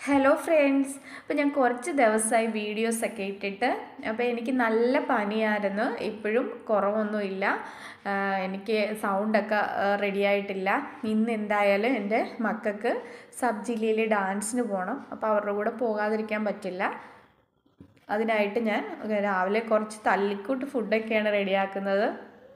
hello friends അപ്പോൾ ഞാൻ കുറച്ച് ദിവസമായി വീഡിയോസൊക്കെ ഇട്ടിട്ട് അപ്പോൾ എനിക്ക് നല്ല പനിയായിരുന്നു ഇപ്പോഴും കുറവൊന്നുമില്ല ആഹ് എനിക്ക് സൗണ്ടൊക്കെ റെഡി ആയിട്ടില്ല ഇന്ന് എന്തായാലും എൻ്റെ മക്കൾക്ക് സബ് ജില്ലയിൽ ഡാൻസിന് പോകണം അപ്പോൾ അവരുടെ കൂടെ പോകാതിരിക്കാൻ പറ്റില്ല അതിനായിട്ട് ഞാൻ രാവിലെ കുറച്ച് തല്ലിക്കൂട്ട് ഫുഡൊക്കെയാണ് റെഡിയാക്കുന്നത്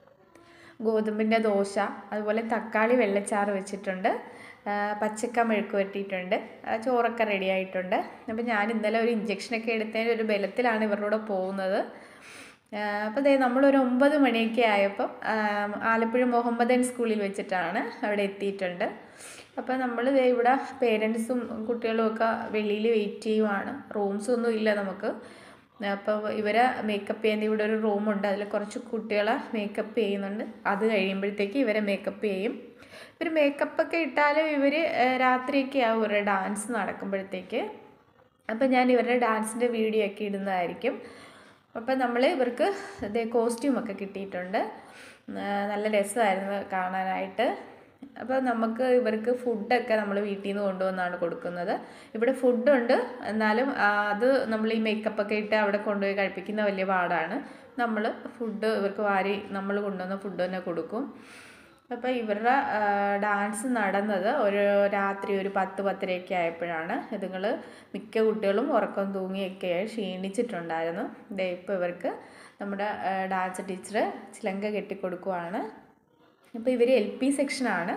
ഗോതമ്പിൻ്റെ ദോശ അതുപോലെ തക്കാളി വെള്ളച്ചാറ് വെച്ചിട്ടുണ്ട് ആ, പച്ചക്ക മെഴുക്ക് വരട്ടിയിട്ടുണ്ട് ആ, ചോറൊക്കെ റെഡി ആയിട്ടുണ്ട് അപ്പോൾ ഞാൻ ഇന്നലെ ഒരു ഇഞ്ചക്ഷനൊക്കെ എടുത്തതിൻ്റെ ഒരു ബലത്തിലാണ് ഇവരുടെ കൂടെ പോകുന്നത് അപ്പോൾ ദേ നമ്മളൊരു ഒമ്പത് മണിയൊക്കെ ആയപ്പം ആ, ആലപ്പുഴ മുഹമ്മദൻ സ്കൂളിൽ വെച്ചിട്ടാണ് അവിടെ എത്തിയിട്ടുണ്ട് അപ്പോൾ നമ്മൾ ദേ ഇവിടെ പേരൻസും കുട്ടികളും ഒക്കെ വെളിയിൽ വെയിറ്റ് ചെയ്യുവാണ് റൂംസ് ഒന്നും ഇല്ല നമുക്ക് അപ്പോൾ ഇവരെ മേക്കപ്പ് ചെയ്യുന്ന ഇവിടെ ഒരു റൂമുണ്ട് അതിൽ കുറച്ച് കുട്ടികളെ മേക്കപ്പ് ചെയ്യുന്നുണ്ട് അത് കഴിയുമ്പോഴത്തേക്ക് ഇവരെ മേക്കപ്പ് ചെയ്യും ഇവർ മേക്കപ്പൊക്കെ ഇട്ടാലും ഇവർ രാത്രിയൊക്കെ ആവും ഇവരുടെ ഡാൻസ് നടക്കുമ്പോഴത്തേക്ക് അപ്പം ഞാൻ ഇവരുടെ ഡാൻസിൻ്റെ വീഡിയോ ഒക്കെ ഇടുന്നതായിരിക്കും അപ്പം നമ്മൾ ഇവർക്ക് ഇതേ കോസ്റ്റ്യൂമൊക്കെ കിട്ടിയിട്ടുണ്ട് ആ, നല്ല രസമായിരുന്നു കാണാനായിട്ട് അപ്പോൾ നമുക്ക് ഇവർക്ക് ഫുഡൊക്കെ നമ്മൾ വീട്ടിൽ നിന്ന് കൊണ്ടുവന്നാണ് കൊടുക്കുന്നത് ഇവിടെ ഫുഡുണ്ട് എന്നാലും ആ, അത് നമ്മൾ ഈ മേക്കപ്പൊക്കെ ഇട്ട് അവിടെ കൊണ്ടുപോയി കഴിപ്പിക്കുന്ന വലിയ പാടാണ് നമ്മൾ ഫുഡ് ഇവർക്ക് വാരി നമ്മൾ കൊണ്ടുവന്ന ഫുഡ് തന്നെ കൊടുക്കും അപ്പോൾ ഇവരുടെ ഡാൻസ് നടന്നത് ഒരു രാത്രി ഒരു പത്ത് പത്തരയൊക്കെ ആയപ്പോഴാണ് ഇതുങ്ങൾ മിക്ക കുട്ടികളും ഉറക്കം തൂങ്ങിയൊക്കെ ക്ഷീണിച്ചിട്ടുണ്ടായിരുന്നു ദേ ഇപ്പോൾ ഇവർക്ക് നമ്മുടെ ഡാൻസ് ടീച്ചർ ചിലങ്ക കെട്ടിക്കൊടുക്കുവാണ് അപ്പോൾ ഇവർ എൽ പി സെക്ഷനാണ്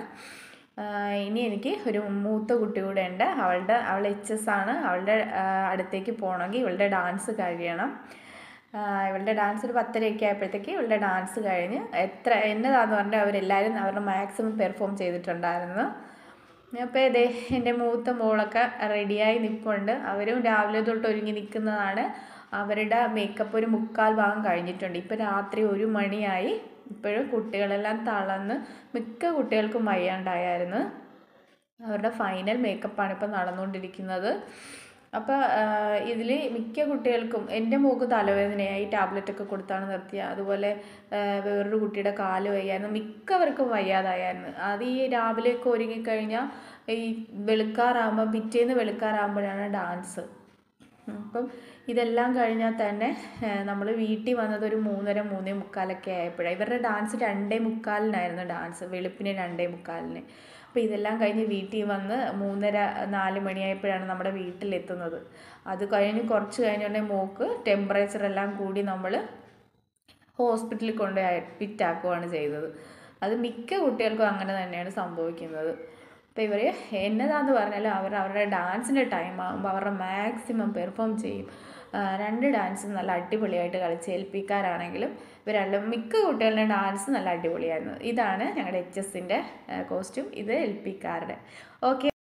ഇനി എനിക്ക് ഒരു മൂത്ത കുട്ടി കൂടെ ഉണ്ട് അവളുടെ അവൾ എച്ച് എസ് ആണ് അവളുടെ ആ, അടുത്തേക്ക് പോകണമെങ്കിൽ ഇവളുടെ ഡാൻസ് കഴിയണം ആ, ഇവളുടെ ഡാൻസ് ഒരു പത്തരയൊക്കെ ആയപ്പോഴത്തേക്ക് ഇവളുടെ ഡാൻസ് കഴിഞ്ഞ് എത്ര എന്നതാന്ന് പറഞ്ഞാൽ അവരെല്ലാവരും അവരുടെ മാക്സിമം പെർഫോം ചെയ്തിട്ടുണ്ടായിരുന്നു അപ്പോൾ ഇതേ എൻ്റെ മൂത്ത മോളൊക്കെ റെഡിയായി നിൽപ്പുണ്ട് അവരും രാവിലെ തൊട്ട് ഒരുങ്ങി നിൽക്കുന്നതാണ് അവരുടെ മേക്കപ്പ് ഒരു മുക്കാൽ ഭാഗം കഴിഞ്ഞിട്ടുണ്ട് ഇപ്പോൾ രാത്രി ഒരു മണിയായി ഇപ്പോഴും കുട്ടികളെല്ലാം തളർന്ന് മിക്ക കുട്ടികൾക്കും വയ്യാണ്ടായിരുന്നു അവരുടെ ഫൈനൽ മേക്കപ്പാണ് ഇപ്പോൾ നടന്നുകൊണ്ടിരിക്കുന്നത് അപ്പോൾ ഇതിൽ മിക്ക കുട്ടികൾക്കും എൻ്റെ മോക്ക് തലവേദനയായി ടാബ്ലറ്റ് ഒക്കെ കൊടുത്താണ് നിർത്തിയത് അതുപോലെ ആ, വേറൊരു കുട്ടിയുടെ കാല് വയ്യായിരുന്നു മിക്കവർക്കും വയ്യാതായിരുന്നു അത് ഈ രാവിലെയൊക്കെ ഒരുങ്ങിക്കഴിഞ്ഞാൽ ഈ വെളുക്കാറാകുമ്പോൾ പിറ്റേന്ന് വെളുക്കാറാകുമ്പോഴാണ് ഡാൻസ് അപ്പം ഇതെല്ലാം കഴിഞ്ഞാൽ തന്നെ നമ്മൾ വീട്ടിൽ വന്നത് ഒരു മൂന്നര മൂന്നേ മുക്കാലൊക്കെ ആയപ്പോഴാണ് ഇവരുടെ ഡാൻസ് രണ്ടേ മുക്കാലിനായിരുന്നു ഡാൻസ് വെളുപ്പിന് രണ്ടേ മുക്കാലിന് അപ്പോൾ ഇതെല്ലാം കഴിഞ്ഞ് വീട്ടിൽ വന്ന് മൂന്നര നാല് മണിയായപ്പോഴാണ് നമ്മുടെ വീട്ടിലെത്തുന്നത് അത് കഴിഞ്ഞ് കുറച്ച് കഴിഞ്ഞുണ്ടെങ്കിൽ മോക്ക് ടെമ്പറേച്ചർ എല്ലാം കൂടി നമ്മൾ ഹോസ്പിറ്റലിൽ കൊണ്ടുപോയി അഡ്മിറ്റ് ആക്കുകയാണ് ചെയ്തത് അത് മിക്ക കുട്ടികൾക്കും അങ്ങനെ തന്നെയാണ് സംഭവിക്കുന്നത് അപ്പോൾ ഇവർ എന്നതാന്ന് പറഞ്ഞാലും അവർ അവരുടെ ഡാൻസിൻ്റെ ടൈം ആകുമ്പോൾ അവരുടെ മാക്സിമം പെർഫോം ചെയ്യും ആ, രണ്ട് ഡാൻസും നല്ല അടിപൊളിയായിട്ട് കളിച്ച് ഏൽപ്പിക്കാരാണെങ്കിലും ഇവരെല്ലാം മിക്ക കുട്ടികളുടെ ഡാൻസ് നല്ല അടിപൊളിയായിരുന്നു ഇതാണ് ഞങ്ങളുടെ എച്ച് എസിൻ്റെ കോസ്റ്റ്യൂം ഇത് എൽ പിക്കാരുടെ ഓക്കെ